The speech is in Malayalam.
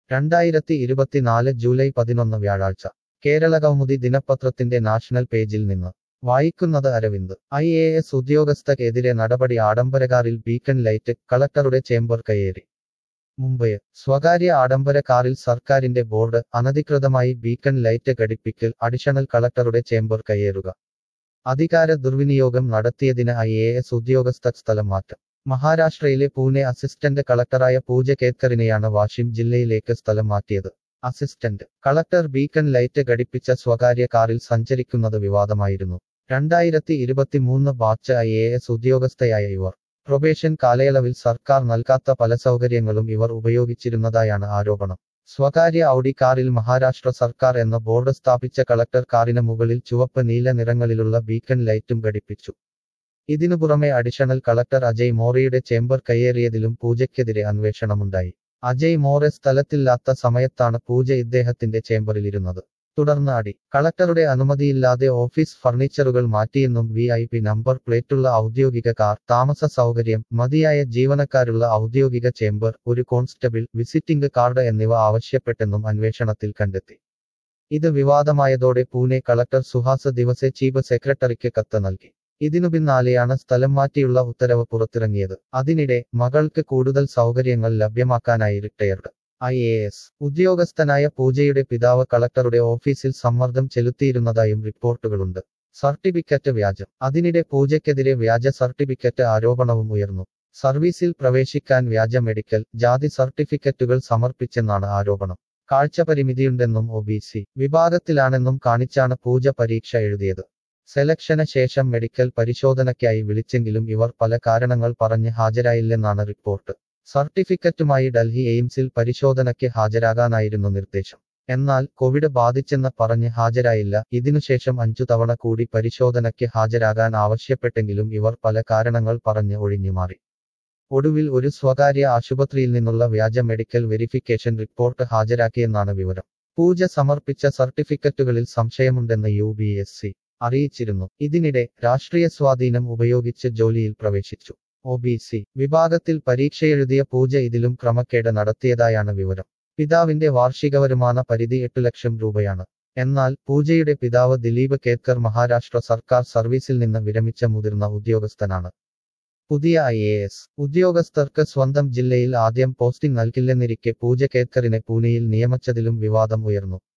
രണ്ടായിരത്തി ഇരുപത്തിനാല് ജൂലൈ പതിനൊന്ന് വ്യാഴാഴ്ച കേരള കൗമുദി ദിനപത്രത്തിന്റെ നാഷണൽ പേജിൽ നിന്ന് വായിക്കുന്നത് അരവിന്ദ് ഐ എ എസ് ഉദ്യോഗസ്ഥക്കെതിരെ നടപടി ആഡംബരകാറിൽ ബീക്കൺ ലൈറ്റ് കളക്ടറുടെ ചേംബർ കയ്യേറി മുംബൈ സ്വകാര്യ ആഡംബര കാറിൽ സർക്കാരിന്റെ ബോർഡ് അനധികൃതമായി ബീക്കൺ ലൈറ്റ് ഘടിപ്പിക്കൽ അഡീഷണൽ കളക്ടറുടെ ചേംബർ കയ്യേറുക അധികാര ദുർവിനിയോഗം നടത്തിയതിന് ഐ എ എസ് ഉദ്യോഗസ്ഥ സ്ഥലം മാറ്റം മഹാരാഷ്ട്രയിലെ പൂനെ അസിസ്റ്റന്റ് കളക്ടറായ പൂജ കേത്കറിനെയാണ് വാഷിം ജില്ലയിലേക്ക് സ്ഥലം മാറ്റിയത് അസിസ്റ്റന്റ് കളക്ടർ ബീക്കൺ ലൈറ്റ് ഘടിപ്പിച്ച സ്വകാര്യ കാറിൽ സഞ്ചരിക്കുന്നത് വിവാദമായിരുന്നു രണ്ടായിരത്തി ഇരുപത്തിമൂന്ന് ബാച്ച് ഐ എ എസ് ഉദ്യോഗസ്ഥയായ ഇവർ പ്രൊബേഷൻ കാലയളവിൽ സർക്കാർ നൽകാത്ത പല സൗകര്യങ്ങളും ഇവർ ഉപയോഗിച്ചിരുന്നതായാണ് ആരോപണം സ്വകാര്യ ഔഡി കാറിൽ മഹാരാഷ്ട്ര സർക്കാർ എന്ന ബോർഡ് സ്ഥാപിച്ച കളക്ടർ കാറിന് മുകളിൽ ചുവപ്പ് നീല നിറങ്ങളിലുള്ള ബീക്കൺ ലൈറ്റും ഘടിപ്പിച്ചു ഇതിനു പുറമെ അഡീഷണൽ കളക്ടർ അജയ് മോറയുടെ ചേംബർ കയ്യേറിയതിലും പൂജയ്ക്കെതിരെ അന്വേഷണമുണ്ടായി അജയ് മോറെ സ്ഥലത്തില്ലാത്ത സമയത്താണ് പൂജ ഇദ്ദേഹത്തിന്റെ ചേംബറിലിരുന്നത് തുടർന്ന് അടി കളക്ടറുടെ അനുമതിയില്ലാതെ ഓഫീസ് ഫർണിച്ചറുകൾ മാറ്റിയെന്നും വി ഐ പി നമ്പർ പ്ലേറ്റുള്ള ഔദ്യോഗിക കാർ താമസ സൗകര്യം മതിയായ ജീവനക്കാരുള്ള ഔദ്യോഗിക ചേംബർ ഒരു കോൺസ്റ്റബിൾ വിസിറ്റിംഗ് കാർഡ് എന്നിവ ആവശ്യപ്പെട്ടെന്നും അന്വേഷണത്തിൽ കണ്ടെത്തി ഇത് വിവാദമായതോടെ പൂനെ കളക്ടർ സുഹാസ് ദിവസെ ചീഫ് സെക്രട്ടറിക്ക് കത്ത് നൽകി ഇതിനു പിന്നാലെയാണ് സ്ഥലം മാറ്റിയുള്ള ഉത്തരവ് പുറത്തിറങ്ങിയത് അതിനിടെ മകൾക്ക് കൂടുതൽ സൗകര്യങ്ങൾ ലഭ്യമാക്കാനായി റിട്ടയർഡ് ഐ എ എസ് ഉദ്യോഗസ്ഥനായ പൂജയുടെ പിതാവ് കളക്ടറുടെ ഓഫീസിൽ സമ്മർദ്ദം ചെലുത്തിയിരുന്നതായും റിപ്പോർട്ടുകളുണ്ട് സർട്ടിഫിക്കറ്റ് വ്യാജം അതിനിടെ പൂജയ്ക്കെതിരെ വ്യാജ സർട്ടിഫിക്കറ്റ് ആരോപണവും ഉയർന്നു സർവീസിൽ പ്രവേശിക്കാൻ വ്യാജ മെഡിക്കൽ ജാതി സർട്ടിഫിക്കറ്റുകൾ സമർപ്പിച്ചെന്നാണ് ആരോപണം കാഴ്ചപരിമിതിയുണ്ടെന്നും ഒ ബി സി വിഭാഗത്തിലാണെന്നും കാണിച്ചാണ് പൂജ പരീക്ഷ എഴുതിയത് സെലക്ഷന് ശേഷം മെഡിക്കൽ പരിശോധനയ്ക്കായി വിളിച്ചെങ്കിലും ഇവർ പല കാരണങ്ങൾ പറഞ്ഞ് ഹാജരായില്ലെന്നാണ് റിപ്പോർട്ട് സർട്ടിഫിക്കറ്റുമായി ഡൽഹി എയിംസിൽ പരിശോധനയ്ക്ക് ഹാജരാകാനായിരുന്നു നിർദ്ദേശം എന്നാൽ കോവിഡ് ബാധിച്ചെന്ന് പറഞ്ഞ് ഹാജരായില്ല ഇതിനുശേഷം അഞ്ചു തവണ കൂടി പരിശോധനയ്ക്ക് ഹാജരാകാൻ ആവശ്യപ്പെട്ടെങ്കിലും ഇവർ പല കാരണങ്ങൾ പറഞ്ഞ് ഒഴിഞ്ഞുമാറി ഒടുവിൽ ഒരു സ്വകാര്യ ആശുപത്രിയിൽ നിന്നുള്ള വ്യാജ മെഡിക്കൽ വെരിഫിക്കേഷൻ റിപ്പോർട്ട് ഹാജരാക്കിയെന്നാണ് വിവരം പൂജ സമർപ്പിച്ച സർട്ടിഫിക്കറ്റുകളിൽ സംശയമുണ്ടെന്ന് യു ബി എസ് സി അറിയിച്ചിരുന്നു ഇതിനിടെ രാഷ്ട്രീയ സ്വാധീനം ഉപയോഗിച്ച് ജോലിയിൽ പ്രവേശിച്ചു ഒ ബി സി വിഭാഗത്തിൽ പരീക്ഷയെഴുതിയ പൂജ ഇതിലും ക്രമക്കേട് നടത്തിയതായാണ് വിവരം പിതാവിന്റെ വാർഷിക വരുമാന പരിധി എട്ടു ലക്ഷം രൂപയാണ് എന്നാൽ പൂജയുടെ പിതാവ് ദിലീപ് കേത്കർ മഹാരാഷ്ട്ര സർക്കാർ സർവീസിൽ നിന്ന് വിരമിച്ച മുതിർന്ന ഉദ്യോഗസ്ഥനാണ് പുതിയ ഐ എ എസ് ഉദ്യോഗസ്ഥർക്ക് സ്വന്തം ജില്ലയിൽ ആദ്യം പോസ്റ്റിംഗ് നൽകില്ലെന്നിരിക്കെ പൂജ കേത്കറിനെ പൂനെയിൽ നിയമിച്ചതിലും വിവാദം ഉയർന്നു